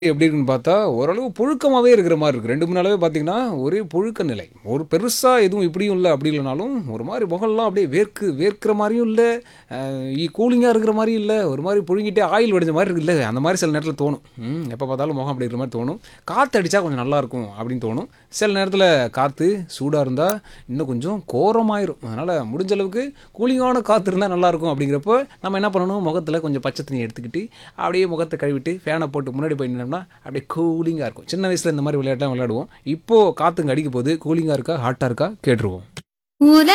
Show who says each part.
Speaker 1: எப்படி இருக்குன்னு பார்த்தா, ஓரளவு புழுக்கமாவே இருக்கிற மாரி இருக்கு. 2, 3 நாளாவே பார்த்தீங்கன்னா, ஒரே புழுக்க நிலை. ஒரு பெருசா எதுவும் இப்படியும் இல்ல, அப்படி இல்லனாலும், ஒரு மாரி முகம்லாம் அப்படியே வேர்க்கு வேர்க்கிற மாரியும் இல்ல, அ இ கூலிங்கா இருக்கிற மாரியும் இல்ல, ஒரு மாரி புழுங்கிட்டே ஆயில் வடிஞ்ச மாரி இருக்குல்ல, அந்த மாரி சில நேரத்தில தோணும். ம் எப்ப பார்த்தாலும் முகம் அப்படி இருக்கிற மாரி தோணும். காத்து அடிச்சா கொஞ்சம் நல்லாயிருக்கும் அப்படின்னு தோணும். சில நேரத்தில காத்து சூடா இருந்தா, இன்னும் கொஞ்சம் கோரமாயிரும். அதனால முடிஞ்ச அளவுக்கு கூலிங்கான காத்து இருந்தா நல்லாயிருக்கும் அப்படிங்கிறப்போ, நம்ம என்ன பண்ணணும், முகத்தில கொஞ்சம் பச்சை தண்ணி எடுத்துக்கிட்டு, அப்படியே முகத்த கழுவிட்டு, ஃபேன போட்டு முன்னாடி போய் நின்னோம்னா, அப்படியே கூலிங்கா இருக்கும். சின்ன வயசுல இந்த மாரி விளையாட்டுலாம் விளையாடுவோம். இப்போ காத்து இங்க அடிக்க போகுது. கூலிங்கா இருக்கா? ஹாட்டா இருக்கா? கேட்டுருவோம்.
Speaker 2: உல